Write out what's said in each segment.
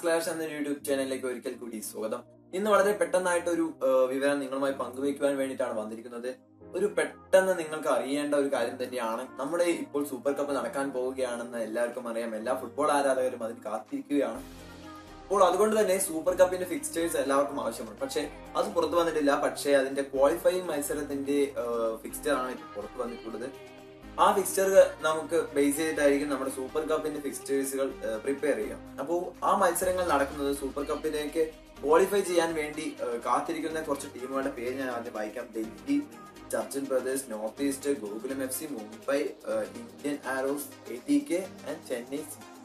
clash എന്ന YouTube ചാനലിലേക്ക് ഒരിക്കൽ കൂടി സ്വാഗതം ഇന്ന് വളരെ പെട്ടെന്നായിട്ട് ഒരു ഏഹ്, വിവരം നിങ്ങളുമായി പങ്കുവയ്ക്കുവാൻ വേണ്ടിയിട്ടാണ് വന്നിരിക്കുന്നത് ഒരു പെട്ടെന്ന് നിങ്ങൾക്ക് അറിയേണ്ട ഒരു കാര്യം തന്നെയാണ് നമ്മുടെ ഇപ്പോൾ സൂപ്പർ കപ്പ് നടക്കാൻ പോവുകയാണെന്ന് എല്ലാവർക്കും അറിയാം എല്ലാ ഫുട്ബോൾ ആരാധകരും അതിന് കാത്തിരിക്കുകയാണ് അപ്പോൾ അതുകൊണ്ട് തന്നെ സൂപ്പർ കപ്പിന്റെ ഫിക്സ്റ്റേഴ്സ് എല്ലാവർക്കും ആവശ്യമുണ്ട് പക്ഷേ അത് പുറത്തു വന്നിട്ടില്ല പക്ഷേ അതിന്റെ ക്വാളിഫയിങ് മത്സരത്തിന്റെ ഫിക്സ്റ്റർ ആണ് ഇപ്പോൾ പുറത്തു വന്നിട്ടുള്ളത് ആ ഫിക്സ്റ്റർ നമുക്ക് ബേസ് ചെയ്തിട്ടായിരിക്കും നമ്മുടെ സൂപ്പർ കപ്പിന്റെ ഫിക്സ്റ്റേഴ്സുകൾ പ്രിപ്പയർ ചെയ്യാം അപ്പോൾ ആ മത്സരങ്ങൾ നടക്കുന്നത് സൂപ്പർ കപ്പിലേക്ക് ക്വാളിഫൈ ചെയ്യാൻ വേണ്ടി ഏഹ്, കാത്തിരിക്കുന്ന കുറച്ച് ടീമുകളുടെ പേര് ഞാൻ ആദ്യം വായിക്കാം Delhi Churchill Brothers North East Gokulam F C Mumbai ഏഹ്, Indian Arrows A T K and Chennai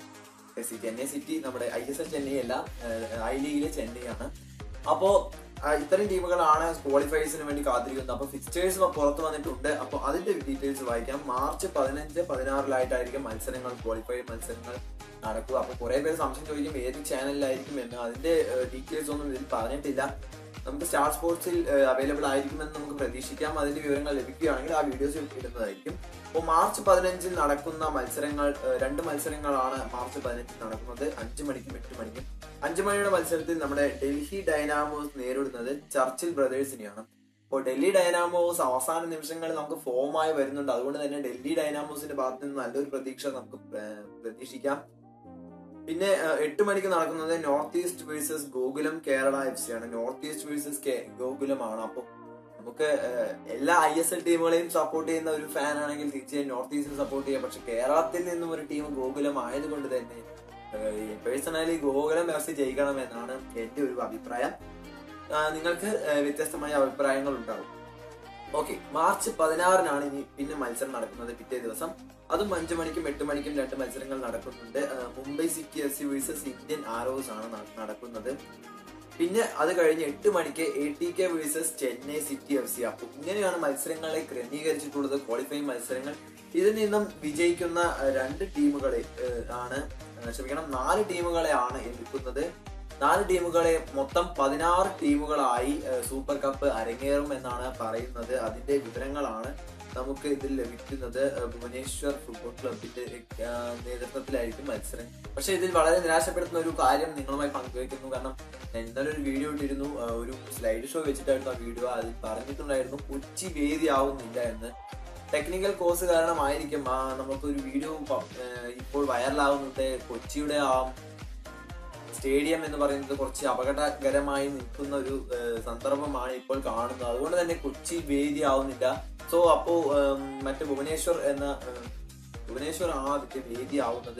city Chennai city നമ്മുടെ ഐ എസ് എൽ ചെന്നൈ അല്ല ഏഹ്, ഐ ലീഗിലെ ചെന്നൈ ആണ് അപ്പോ ആ, ഇത്തരം ടീമുകളാണ് ക്വാളിഫയേഴ്സിന് വേണ്ടി കാത്തിരിക്കുന്നത് അപ്പൊ ഫിക്സ്റ്റേഴ്സ് പുറത്ത് വന്നിട്ടുണ്ട് അപ്പൊ അതിന്റെ ഡീറ്റെയിൽസ് വായിക്കാം മാർച്ച് പതിനഞ്ച് പതിനാറിലായിട്ടായിരിക്കും മത്സരങ്ങൾ ക്വാളിഫൈ മത്സരങ്ങൾ നടക്കുക അപ്പൊ കുറെ പേര് സംശയം ചോദിക്കും ഏത് ചാനലിലായിരിക്കും എന്ന് അതിന്റെ ഡീറ്റെയിൽസ് ഒന്നും ഇതിൽ പറഞ്ഞിട്ടില്ല നമുക്ക് സ്റ്റാർ സ്പോർട്സിൽ അവൈലബിൾ ആയിരിക്കുമെന്ന് നമുക്ക് പ്രതീക്ഷിക്കാം അതിന്റെ വിവരങ്ങൾ ലഭിക്കുകയാണെങ്കിൽ ആ വീഡിയോസ് ഇടുന്നതായിരിക്കും അപ്പോൾ മാർച്ച് പതിനഞ്ചിൽ നടക്കുന്ന മത്സരങ്ങൾ ഏഹ്, രണ്ട് മത്സരങ്ങളാണ് മാർച്ച് പതിനഞ്ചിൽ നടക്കുന്നത് അഞ്ച് മണിക്കും എട്ട് മണിക്കും അഞ്ചു മണിയുടെ മത്സരത്തിൽ നമ്മുടെ ഡൽഹി ഡൈനാമോസ് നേരിടുന്നത് ചർച്ചിൽ ബ്രദേഴ്സിനെയാണ് അപ്പോൾ ഡൽഹി ഡൈനാമോസ് അവസാന നിമിഷങ്ങളിൽ നമുക്ക് ഫോമായി വരുന്നുണ്ട് അതുകൊണ്ട് തന്നെ ഡൽഹി ഡൈനാമോസിന്റെ ഭാഗത്ത് നിന്ന് നല്ലൊരു പ്രതീക്ഷ നമുക്ക് പ്ര- പ്രതീക്ഷിക്കാം പിന്നെ ഏഹ്, എട്ട് മണിക്ക് നടക്കുന്നത് North East versus Gokulam Kerala F C ആണ് നോർത്ത് ഈസ്റ്റ് വേഴ്സസ് ഗോകുലമാണ് അപ്പോൾ നമുക്ക് ഏഹ്, എല്ലാ ഐ എസ് എൽ ടീമുകളെയും സപ്പോർട്ട് ചെയ്യുന്ന ഒരു ഫാൻ ആണെങ്കിൽ തീർച്ചയായും നോർത്ത് ഈസ്റ്റിൽ സപ്പോർട്ട് ചെയ്യാം പക്ഷെ കേരളത്തിൽ നിന്നും ഒരു ടീം ഗോകുലം ആയതുകൊണ്ട് തന്നെ പേഴ്സണലി ഗോകുലം എഫ് സി ജയിക്കണം എന്നാണ് എന്റെ ഒരു അഭിപ്രായം ആ, നിങ്ങൾക്ക് ഏഹ്, വ്യത്യസ്തമായ അഭിപ്രായങ്ങൾ ഉണ്ടാവും ഓക്കെ മാർച്ച് പതിനാറിനാണ് ഇനി പിന്നെ മത്സരം നടക്കുന്നത് പിറ്റേ ദിവസം അതും അഞ്ചു മണിക്കും എട്ട് മണിക്കും രണ്ട് മത്സരങ്ങൾ നടക്കുന്നുണ്ട് ആ, Mumbai city F C versus Indian Arrows ആണ് ന- നടക്കുന്നത് പിന്നെ അത് കഴിഞ്ഞ് എട്ട് മണിക്ക് A T K versus Chennai city F C അപ്പോൾ ഇങ്ങനെയാണ് മത്സരങ്ങളെ ക്രമീകരിച്ചിട്ടുള്ളത് ക്വാളിഫയിങ് മത്സരങ്ങൾ ഇതിൽ നിന്നും വിജയിക്കുന്ന ആ, രണ്ട് ടീമുകളെ ഏഹ്, ആണ് ആ, ക്ഷമിക്കണം നാല് ടീമുകളെ ആണ് എടുക്കുന്നത് നാല് ടീമുകളെ മൊത്തം പതിനാറ് ടീമുകളായി ഏഹ്, സൂപ്പർ കപ്പ് അരങ്ങേറും എന്നാണ് പറയുന്നത് അതിന്റെ വിവരങ്ങളാണ് നമുക്ക് ഇതിൽ ലഭിക്കുന്നത് ഏഹ്, ഭുവനേശ്വർ ഫുട്ബോൾ ക്ലബിന്റെ ഏഹ്, നേതൃത്വത്തിലായിരിക്കും മത്സരം പക്ഷെ ഇതിൽ വളരെ നിരാശപ്പെടുത്തുന്ന ഒരു കാര്യം നിങ്ങളുമായി പങ്കുവയ്ക്കുന്നു കാരണം ഞാൻ ഇന്നലെ ഒരു വീഡിയോ ഇട്ടിരുന്നു ഏഹ്, ഒരു സ്ലൈഡ് ഷോ വെച്ചിട്ടായിരുന്നു ആ വീഡിയോ അതിൽ പറഞ്ഞിട്ടുണ്ടായിരുന്നു കൊച്ചി വേദിയാവുന്നില്ല എന്ന് ടെക്നിക്കൽ കോഴ്സ് കാരണമായിരിക്കും ആ നമുക്കൊരു വീഡിയോ പ- ഏഹ്, ഇപ്പോൾ വൈറലാവുന്നത് കൊച്ചിയുടെ ആ സ്റ്റേഡിയം എന്ന് പറയുന്നത് കുറച്ച് അപകടകരമായി നിൽക്കുന്ന ഒരു ഏഹ്, സന്ദർഭമാണ് ഇപ്പോൾ കാണുന്നത് അതുകൊണ്ട് തന്നെ കൊച്ചി വേദിയാവുന്നില്ല സോ അപ്പോ ഏം, മറ്റേ ഭുവനേശ്വർ എന്ന ഏം, ഭുവനേശ്വർ ആണ് അതിന്റെ വേദിയാവുന്നത്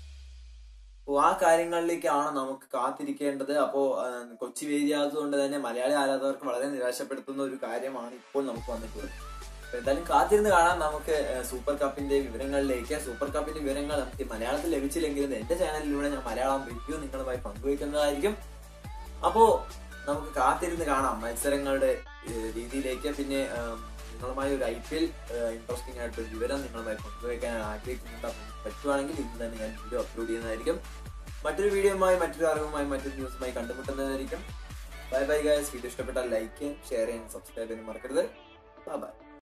അപ്പോ ആ കാര്യങ്ങളിലേക്കാണ് നമുക്ക് കാത്തിരിക്കേണ്ടത് അപ്പോ ഏം, കൊച്ചി വേദിയായതുകൊണ്ട് തന്നെ മലയാളി ആരാധകർക്ക് വളരെ നിരാശപ്പെടുത്തുന്ന ഒരു കാര്യമാണ് ഇപ്പോൾ നമുക്ക് വന്നിട്ടുള്ളത് അപ്പൊ എന്തായാലും കാത്തിരുന്ന് കാണാം നമുക്ക് ഏഹ്, സൂപ്പർ കപ്പിന്റെ വിവരങ്ങളിലേക്ക് സൂപ്പർ കപ്പിന്റെ വിവരങ്ങൾ നമുക്ക് മലയാളത്തിൽ ലഭിച്ചില്ലെങ്കിലും എന്റെ ചാനലിലൂടെ ഞാൻ മലയാളം റിവ്യൂ നിങ്ങളുമായി പങ്കുവയ്ക്കുന്നതായിരിക്കും അപ്പോ നമുക്ക് കാത്തിരുന്ന് കാണാം മത്സരങ്ങളുടെ ഏഹ്, രീതിയിലേക്ക് പിന്നെ ഏഹ്, നിങ്ങളുമായി ഒരു ഐ പി എൽ ഇൻട്രസ്റ്റിംഗ് ആയിട്ടൊരു വിവരം നിങ്ങളുമായി പങ്കുവയ്ക്കാൻ ഞാൻ ആഗ്രഹിക്കുന്നുണ്ട് അപ്പം പറ്റുവാണെങ്കിൽ ഇന്ന് തന്നെ ഞാൻ വീഡിയോ അപ്ലോഡ് ചെയ്യുന്നതായിരിക്കും മറ്റൊരു വീഡിയോയുമായി മറ്റൊരു അറിവുമായി മറ്റൊരു ന്യൂസുമായി കണ്ടുമുട്ടുന്നതായിരിക്കും ബൈ ബൈ ഗൈസ് വീഡിയോ ഇഷ്ടപ്പെട്ടാൽ ലൈക്ക് ഷെയർ ചെയ്യാൻ സബ്സ്ക്രൈബ് ചെയ്യാൻ മറക്കരുത് ബൈ ബൈ